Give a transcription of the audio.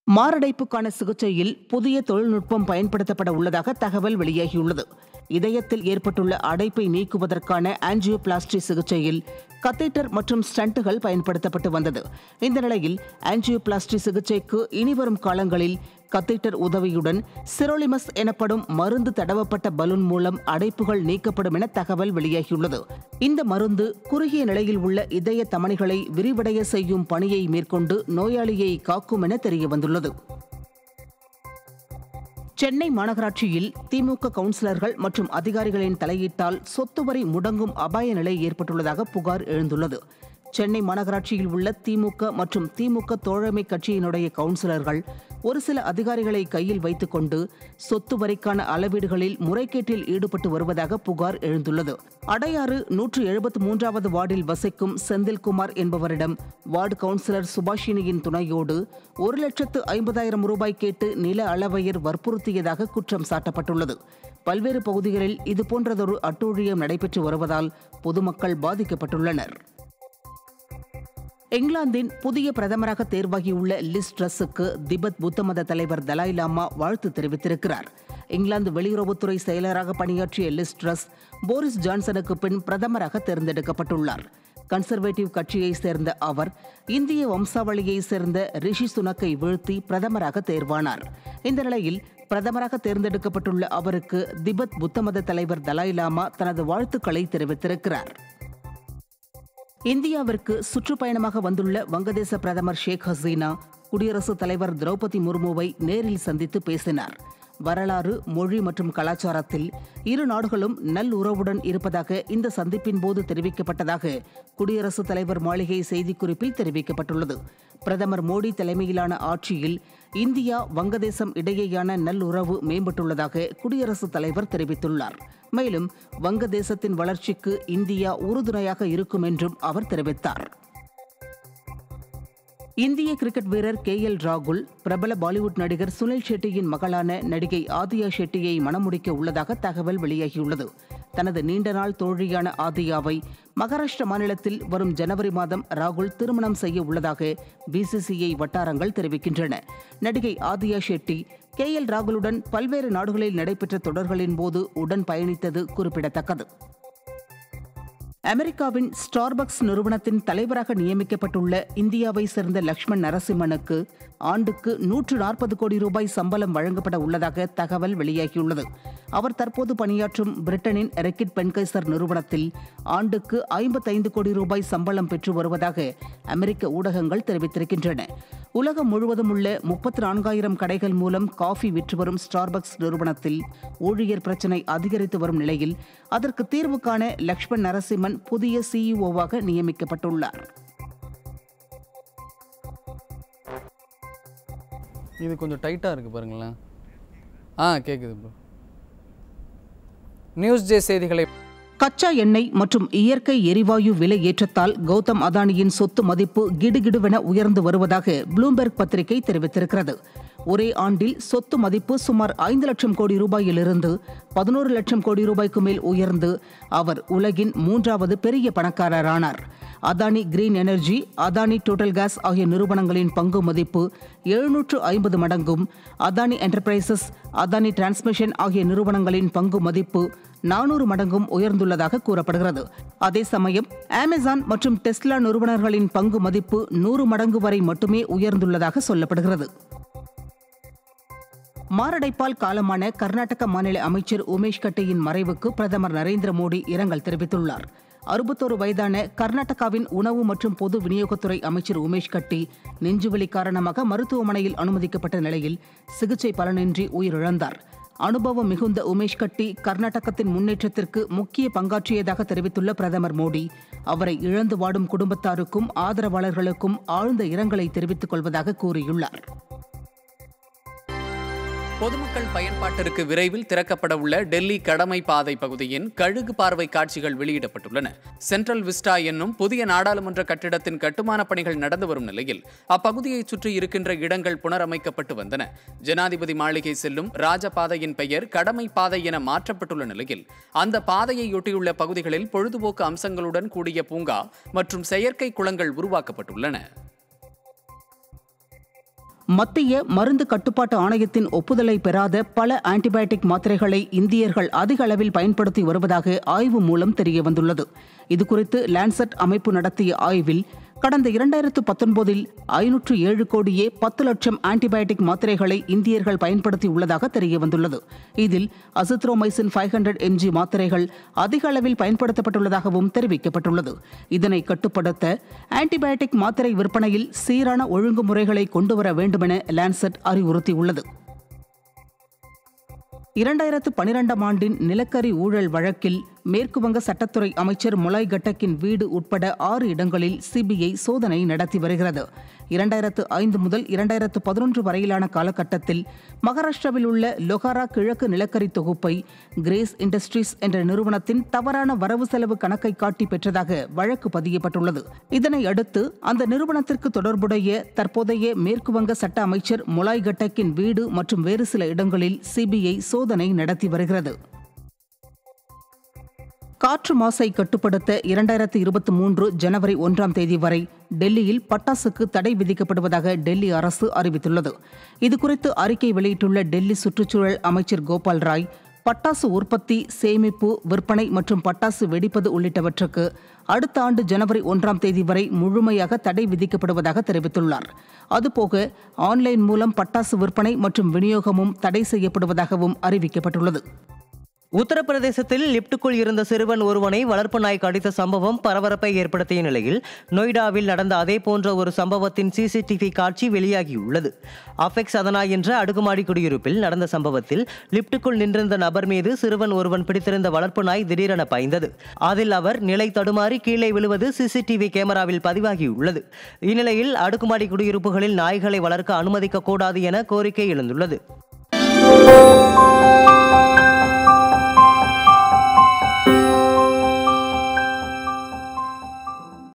மாரடைப்புக்கான சிகிச்சையில் புதிய தொழில்நுட்பம் பயன்படுத்தப்பட உள்ளதாக தகவல் வெளியாகியுள்ளது இதயத்தில் ஏற்பட்டுள்ள அடைப்பை நீக்குவதற்கான ஆஞ்சியோபிளாஸ்டி சிகிச்சையில் கத்தேட்டர் மற்றும் ஸ்டண்டுகள் பயன்படுத்தப்பட்டு வந்தது இந்த நிலையில் ஆஞ்சியோபிளாஸ்டி சிகிச்சைக்கு இனிவரும் காலங்களில் கத்தேட்டர் உதவியுடன் சிரோலிமஸ் எனப்படும் மருந்து தடவப்பட்ட பலூன் மூலம் அடைப்புகள் நீக்கப்படும் என தகவல் வெளியாகியுள்ளது இந்த மருந்து குறுகிய நிலையில் உள்ள இதய தமனிகளை விரிவடைய செய்யும் பணியை மேற்கொண்டு நோயாளியை காக்கும் என தெரியவந்துள்ளது சென்னை மாநகராட்சியில் திமுக கவுன்சிலர்கள் மற்றும் அதிகாரிகளின் தலையீட்டால் சொத்து வரி முடங்கும் அபாய நிலை ஏற்பட்டுள்ளதாக புகார் எழுந்துள்ளது சென்னை மாநகராட்சியில் உள்ள திமுக மற்றும் திமுக தோழமை கட்சியினுடைய கவுன்சிலர்கள் ஒரு சில அதிகாரிகளை கையில் வைத்துக்கொண்டு சொத்து வரிக்கான அளவீடுகளில் முறைகேட்டில் ஈடுபட்டு வருவதாக புகார் எழுந்துள்ளது அடையாறு நூற்று எழுபத்து மூன்றாவது வார்டில் வசிக்கும் செந்தில்குமார் என்பவரிடம் வார்டு கவுன்சிலர் சுபாஷினியின் துணையோடு ஒரு லட்சத்து ஐம்பதாயிரம் ரூபாய் கேட்டு நில அளவையர் வற்புறுத்தியதாக குற்றம் சாட்டப்பட்டுள்ளது பல்வேறு பகுதிகளில் இதுபோன்றதொரு அட்டூழியம் நடைபெற்று வருவதால் பொதுமக்கள் பாதிக்கப்பட்டுள்ளனர் இங்கிலாந்தின் புதிய பிரதமராக தேர்வாகியுள்ள லிஸ் ட்ரஸுக்கு திபெத் புத்த மத தலைவர் தலாய் லாமா வாழ்த்து தெரிவித்திருக்கிறார் இங்கிலாந்து வெளியுறவுத்துறை செயலராக பணியாற்றிய லிஸ் ட்ரஸ் போரிஸ் ஜான்சனுக்கு பின் பிரதமராக தேர்ந்தெடுக்கப்பட்டுள்ளார் கன்சர்வேட்டிவ் கட்சியைச் சேர்ந்த அவர் இந்திய வம்சாவளியைச் சேர்ந்த ரிஷி சுனக்கை வீழ்த்தி பிரதமராக தேர்வானார் இந்த நிலையில் பிரதமராக தேர்ந்தெடுக்கப்பட்டுள்ள அவருக்கு திபெத் புத்த மத தலைவர் தலாய் லாமா தனது வாழ்த்துக்களை தெரிவித்திருக்கிறார் இந்தியாவிற்கு சுற்றுப்பயணமாக வந்துள்ள வங்கதேச பிரதமர் ஷேக் ஹசீனா குடியரசுத் தலைவர் திரௌபதி முர்முவை நேரில் சந்தித்து பேசினார் வரலாறு மொழி மற்றும் கலாச்சாரத்தில் இரு நாடுகளும் நல்லுறவுடன் இருப்பதாக இந்த சந்திப்பின் போது தெரிவிக்கப்பட்டதாக குடியரசுத் தலைவர் மாளிகை செய்திக்குறிப்பில் தெரிவிக்கப்பட்டுள்ளது பிரதமர் மோடி தலைமையிலான ஆட்சியில் இந்தியா வங்கதேசம் இடையேயான நல்லுறவு மேம்பட்டுள்ளதாக குடியரசுத் தலைவர் தெரிவித்துள்ளார் மேலும் வங்கதேசத்தின் வளர்ச்சிக்கு இந்தியா உறுதுணையாக இருக்கும் என்றும் அவர் தெரிவித்தார் இந்திய கிரிக்கெட் வீரர் கே எல் ராகுல் பிரபல பாலிவுட் நடிகர் சுனில் ஷெட்டியின் மகளான நடிகை ஆதியா ஷெட்டியை மணமுடிக்க உள்ளதாக தகவல் வெளியாகியுள்ளது தனது நீண்ட நாள் தோழியான ஆதியாவை மகாராஷ்டிர மாநிலத்தில் வரும் ஜனவரி மாதம் ராகுல் திருமணம் செய்ய உள்ளதாக பிசிசிஐ வட்டாரங்கள் தெரிவிக்கின்றன நடிகை ஆதியா ஷெட்டி கே எல் ராகுலுடன் பல்வேறு நாடுகளில் நடைபெற்ற தொடர்களின் போது உடன் பயணித்தது குறிப்பிடத்தக்கது அமெரிக்காவின் ஸ்டார்பக்ஸ் நிறுவனத்தின் தலைவராக நியமிக்கப்பட்டுள்ள இந்தியாவை சேர்ந்த லக்ஷ்மண் நரசிம்மனுக்கு ஆண்டுக்கு நூற்று நாற்பது கோடி ரூபாய் சம்பளம் வழங்கப்பட உள்ளதாக தகவல் வெளியாகியுள்ளது அவர் தற்போது பணியாற்றும் பிரிட்டனின் ரெக்கிட் பென்கைசர் நிறுவனத்தில் ஆண்டுக்கு ஐம்பத்தைந்து கோடி ரூபாய் சம்பளம் பெற்று வருவதாக அமெரிக்க ஊடகங்கள் தெரிவித்திருக்கின்றன உலகம் முழுவதும் உள்ள முப்பத்தி நான்காயிரம் கடைகள் மூலம் காஃபி விற்று வரும் ஸ்டார்பக்ஸ் நிறுவனத்தில் ஊழியர் பிரச்சினை அதிகரித்து வரும் நிலையில் அதற்கு தீர்வு காண லக்ஷ்மண் நரசிம்மன் புதிய சிஇஓவாக நியமிக்கப்பட்டுள்ளார் இது கொஞ்சம் டைட்டாக இருக்குது பாருங்களேன் ஆ கேட்குது ப்ரோ நியூஸ் ஜே செய்திகளை கச்சா எண்ணெய் மற்றும் இயற்கை எரிவாயு விலை ஏற்றத்தால் கௌதம் அதானியின் சொத்து மதிப்பு கிடுகிடுவென உயர்ந்து வருவதாக ப்ளூம்பெர்க் பத்திரிகை தெரிவித்திருக்கிறது ஒரே ஆண்டில் சொத்து மதிப்பு சுமார் ஐந்து லட்சம் கோடி ரூபாயிலிருந்து பதினோரு லட்சம் கோடி ரூபாய்க்கு மேல் உயர்ந்து அவர் உலகின் மூன்றாவது பெரிய பணக்காரரானார் Adani green energy Adani total gas ஆகிய நிறுவனங்களின் பங்கு மதிப்பு எழுநூற்று ஐம்பது மடங்கும் அதானி என்டர்பிரைசஸ் அதானி டிரான்ஸ்மிஷன் ஆகிய நிறுவனங்களின் பங்கு மதிப்பு நானூறு மடங்கும் உயர்ந்துள்ளதாக கூறப்படுகிறது அதே சமயம் அமேசான் மற்றும் டெஸ்லா நிறுவனர்களின் பங்கு மதிப்பு நூறு மடங்கு வரை மட்டுமே உயர்ந்துள்ளதாக சொல்லப்படுகிறது மாரடைப்பால் காலமான கர்நாடக மாநில அமைச்சர் உமேஷ் கட்டேயின் மறைவுக்கு பிரதமர் நரேந்திர மோடி இரங்கல் தெரிவித்துள்ளார் அறுபத்தோரு வயதான கர்நாடகாவின் உணவு மற்றும் பொது விநியோகத்துறை அமைச்சர் உமேஷ் கட்டி நெஞ்சுவலி காரணமாக மருத்துவமனையில் அனுமதிக்கப்பட்ட நிலையில் சிகிச்சை பலனின்றி உயிரிழந்தார் அனுபவம் மிகுந்த உமேஷ் கட்டி கர்நாடகத்தின் முன்னேற்றத்திற்கு முக்கிய பங்காற்றியதாக தெரிவித்துள்ள பிரதமர் மோடி அவரை இழந்து வாடும் குடும்பத்தாருக்கும் ஆதரவாளர்களுக்கும் ஆழ்ந்த இரங்கலை தெரிவித்துக் கொள்வதாக கூறியுள்ளார் பொதுமக்கள் பயன்பாட்டிற்கு விரைவில் திறக்கப்பட உள்ள டெல்லி கடமை பாதை பகுதியின் கழுகு பார்வை காட்சிகள் வெளியிடப்பட்டுள்ளன சென்ட்ரல் விஸ்டா என்னும் புதிய நாடாளுமன்ற கட்டிடத்தின் கட்டுமான பணிகள் நடந்து வரும் நிலையில் அப்பகுதியை சுற்றி இருக்கின்ற இடங்கள் புனரமைக்கப்பட்டு வந்தன ஜனாதிபதி மாளிகை செல்லும் ராஜபாதையின் பெயர் கடமை பாதை என மாற்றப்பட்டுள்ள நிலையில் அந்த பாதையையொட்டியுள்ள பகுதிகளில் பொழுதுபோக்கு அம்சங்களுடன் கூடிய பூங்கா மற்றும் செயற்கை குளங்கள் உருவாக்கப்பட்டுள்ளன மத்திய மருந்து கட்டுப்பாட்டு ஆணையத்தின் ஒப்புதலை பெறாத பல ஆன்டிபயோட்டிக் மாத்திரைகளை இந்தியர்கள் அதிக அளவில் பயன்படுத்தி வருவதாக ஆய்வு மூலம் தெரியவந்துள்ளது இதுகுறித்து லான்செட் அமைப்பு நடத்திய ஆய்வில் கடந்த இரண்டாயிரத்து பத்தொன்பதில் ஐநூற்று ஏழு கோடியே பத்து லட்சம் ஆன்டிபயோட்டிக் மாத்திரைகளை இந்தியர்கள் பயன்படுத்தி உள்ளதாக தெரியவந்துள்ளது இதில் அசித்ரோமைசின் ஃபைவ் ஹண்ட்ரட் எம்ஜி மாத்திரைகள் அதிக அளவில் பயன்படுத்தப்பட்டுள்ளதாகவும் தெரிவிக்கப்பட்டுள்ளது இதனை கட்டுப்படுத்த ஆன்டிபயோட்டிக் மாத்திரை விற்பனையில் சீரான ஒழுங்குமுறைகளை கொண்டுவர வேண்டுமென லான்செட் அறிவுறுத்தியுள்ளது இரண்டாயிரத்து பனிரெண்டாம் ஆண்டின் நிலக்கரி ஊழல் வழக்கில் மேற்குவங்க சட்டத்துறை அமைச்சர் முலாய் கட்டக்கின் வீடு உட்பட ஆறு இடங்களில் சிபிஐ சோதனை நடத்தி வருகிறது இரண்டாயிரத்து ஐந்து முதல் இரண்டாயிரத்து பதினொன்று வரையிலான காலகட்டத்தில் மகாராஷ்டிராவில் உள்ள லொஹாரா கிழக்கு நிலக்கரி தொகுப்பை கிரேஸ் இண்டஸ்ட்ரீஸ் என்ற நிறுவனத்தின் தவறான வரவு செலவு கணக்கை காட்டி பெற்றதாக வழக்கு பதியப்பட்டுள்ளது இதனை அடுத்து அந்த நிறுவனத்திற்கு தொடர்புடைய தற்போதைய மேற்குவங்க சட்ட அமைச்சர் முலாய் கட்டக்கின் வீடு மற்றும் வேறு சில இடங்களில் சிபிஐ சோதனை நடத்தி வருகிறது காற்று மாசை கட்டுப்படுத்த இரண்டாயிரத்து இருபத்தி மூன்று ஜனவரி ஒன்றாம் தேதி வரை டெல்லியில் பட்டாசுக்கு தடை விதிக்கப்படுவதாக டெல்லி அரசு அறிவித்துள்ளது இதுகுறித்து அறிக்கை வெளியிட்டுள்ள டெல்லி சுற்றுச்சூழல் அமைச்சர் கோபால் ராய் பட்டாசு உற்பத்தி சேமிப்பு விற்பனை மற்றும் பட்டாசு வெடிப்பது உள்ளிட்டவற்றுக்கு அடுத்த ஆண்டு ஜனவரி ஒன்றாம் தேதி வரை முழுமையாக தடை விதிக்கப்படுவதாக தெரிவித்துள்ளார் அதுபோக ஆன்லைன் மூலம் பட்டாசு விற்பனை மற்றும் விநியோகமும் தடை செய்யப்படுவதாகவும் அறிவிக்கப்பட்டுள்ளது உத்தரப்பிரதேசத்தில் லிப்டுக்குள் இருந்த சிறுவன் ஒருவனை வளர்ப்பு நாய் கடித்த சம்பவம் பரபரப்பை ஏற்படுத்திய நிலையில் நொய்டாவில் நடந்த அதே போன்ற ஒரு சம்பவத்தின் சிசிடிவி காட்சி வெளியாகியுள்ளது அஃபெக்ஸ் அதனா என்ற அடுக்குமாடி குடியிருப்பில் நடந்த சம்பவத்தில் லிப்டுக்குள் நின்றிருந்த நபர் மீது சிறுவன் ஒருவன் பிடித்திருந்த வளர்ப்பு நாய் திடீரென பாய்ந்தது அதில் அவர் நிலை தடுமாறி கீழே விழுவது சிசிடிவி கேமராவில் பதிவாகியுள்ளது இந்நிலையில் அடுக்குமாடி குடியிருப்புகளில் நாய்களை வளர்க்க அனுமதிக்க கூடாது என கோரிக்கை எழுந்துள்ளது